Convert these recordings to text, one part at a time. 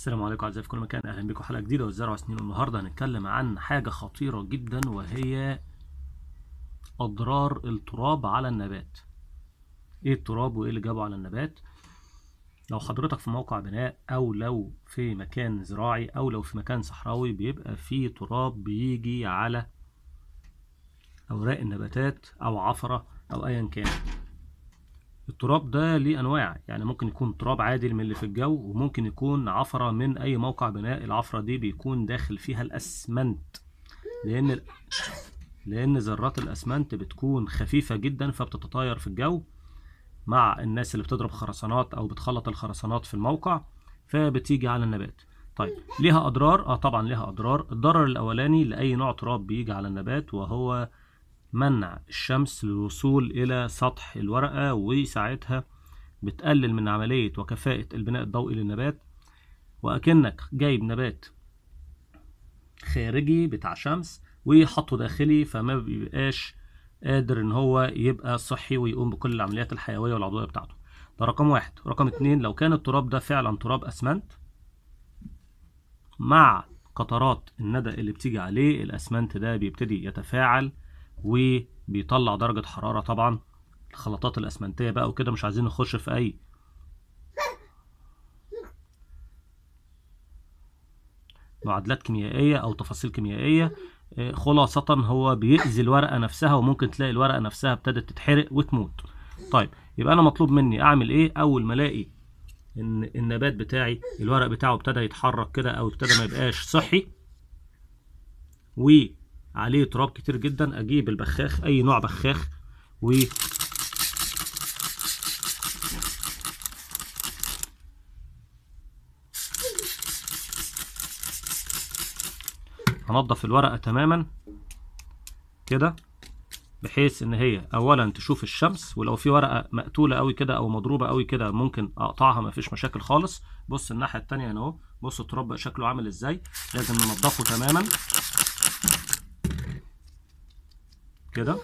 السلام عليكم اعزائي في كل مكان اهلا بكم حلقه جديده والزرع سنين النهارده هنتكلم عن حاجه خطيره جدا وهي اضرار التراب على النبات ايه التراب وايه اللي جابه على النبات لو حضرتك في موقع بناء او لو في مكان زراعي او لو في مكان صحراوي بيبقى فيه تراب بيجي على اوراق النباتات او عفره او ايا كان التراب ده ليه انواع يعني ممكن يكون تراب عادي من اللي في الجو وممكن يكون عفرة من اي موقع بناء العفرة دي بيكون داخل فيها الاسمنت لان لان ذرات الاسمنت بتكون خفيفة جدا فبتتطاير في الجو مع الناس اللي بتضرب خرسانات او بتخلط الخرسانات في الموقع فبتيجي على النبات طيب ليها اضرار اه طبعا ليها اضرار الضرر الاولاني لاي نوع تراب بيجي على النبات وهو منع الشمس للوصول إلى سطح الورقة وساعتها بتقلل من عملية وكفاءة البناء الضوئي للنبات وأكنك جايب نبات خارجي بتاع شمس وحطه داخلي فما بيبقاش قادر ان هو يبقى صحي ويقوم بكل العمليات الحيوية والعضوية بتاعته ده رقم واحد رقم اتنين لو كان التراب ده فعلا تراب اسمنت مع قطرات الندى اللي بتيجي عليه الاسمنت ده بيبتدي يتفاعل وبيطلع درجة حرارة طبعا الخلطات الأسمنتية بقى وكده مش عايزين نخش في أي معادلات كيميائية أو تفاصيل كيميائية خلاصة هو بيأذي الورقة نفسها وممكن تلاقي الورقة نفسها ابتدت تتحرق وتموت طيب يبقى أنا مطلوب مني أعمل إيه أول ما ألاقي إن النبات بتاعي الورق بتاعه ابتدى يتحرك كده أو ابتدى ما يبقاش صحي و عليه تراب كتير جدا اجيب البخاخ اي نوع بخاخ و هنضف الورقة تماما كده بحيث ان هي اولا تشوف الشمس ولو في ورقة مقتولة قوي كده او مضروبة قوي كده ممكن اقطعها مفيش مشاكل خالص بص الناحية التانية هنا اهو بص التراب بقى شكله عامل ازاي لازم ننضفه تماما كده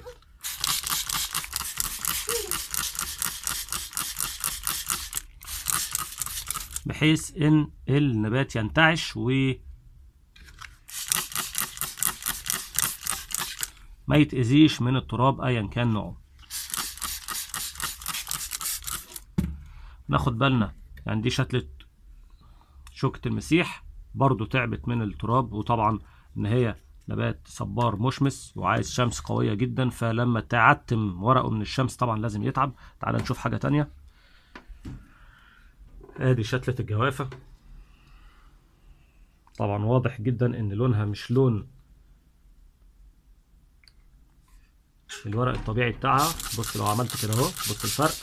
بحيث ان النبات ينتعش و ما يتأذيش من التراب ايا كان نوعه ناخد بالنا يعني دي شتلة شوكة المسيح برضو تعبت من التراب وطبعا ان هي نبات صبار مشمس وعايز شمس قوية جدا فلما تعتم ورقه من الشمس طبعا لازم يتعب تعال نشوف حاجة تانية ادي شتلة الجوافة طبعا واضح جدا ان لونها مش لون الورق الطبيعي بتاعها بص لو عملت كده اهو بص الفرق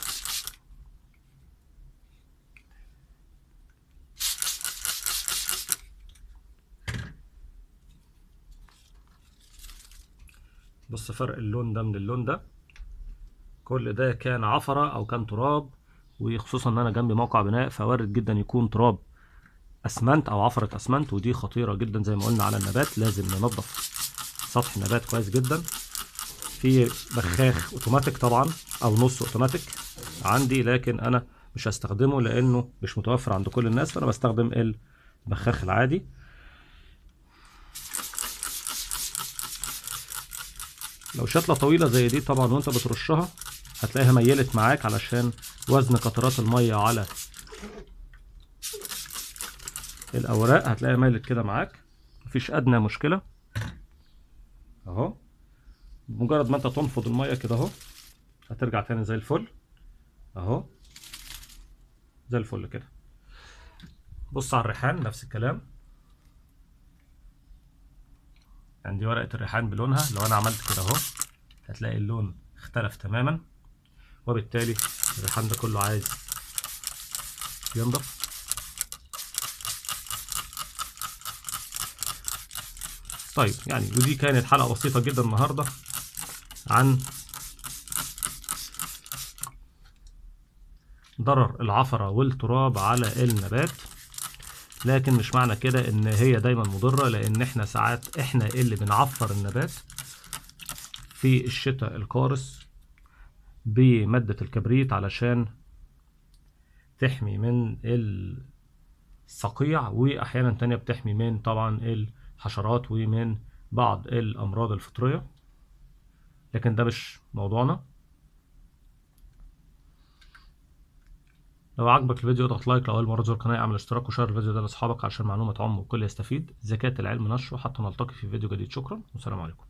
بص فرق اللون ده من اللون ده كل ده كان عفرة او كان تراب وخصوصا ان انا جنبي موقع بناء فوارد جدا يكون تراب اسمنت او عفرة اسمنت ودي خطيرة جدا زي ما قلنا على النبات لازم ننظف سطح النبات كويس جدا في بخاخ اوتوماتيك طبعا او نص اوتوماتيك عندي لكن انا مش هستخدمه لانه مش متوفر عند كل الناس فانا بستخدم البخاخ العادي لو شتلة طويلة زي دي طبعا وانت بترشها هتلاقيها ميلت معاك علشان وزن قطرات المية على الأوراق هتلاقيها ميلت كده معاك مفيش أدنى مشكلة أهو بمجرد ما انت تنفض المية كده أهو هترجع تاني زي الفل أهو زي الفل كده بص على الريحان نفس الكلام عندي ورقة الريحان بلونها لو أنا عملت كده أهو هتلاقي اللون اختلف تماما وبالتالي الريحان ده كله عايز ينضف طيب يعني ودي كانت حلقة بسيطة جدا النهاردة عن ضرر العفرة والتراب على النبات لكن مش معنى كده ان هي دايما مضرة لان احنا ساعات احنا اللي بنعفر النبات في الشتاء القارس بمادة الكبريت علشان تحمي من الصقيع واحيانا تانية بتحمي من طبعا الحشرات ومن بعض الامراض الفطريه لكن ده مش موضوعنا لو عجبك الفيديو اضغط لايك لو اول مره تزور القناه اعمل اشتراك وشير الفيديو ده لاصحابك عشان معلومه تعم والكل يستفيد زكاه العلم نشره حتى نلتقي في فيديو جديد شكرا والسلام عليكم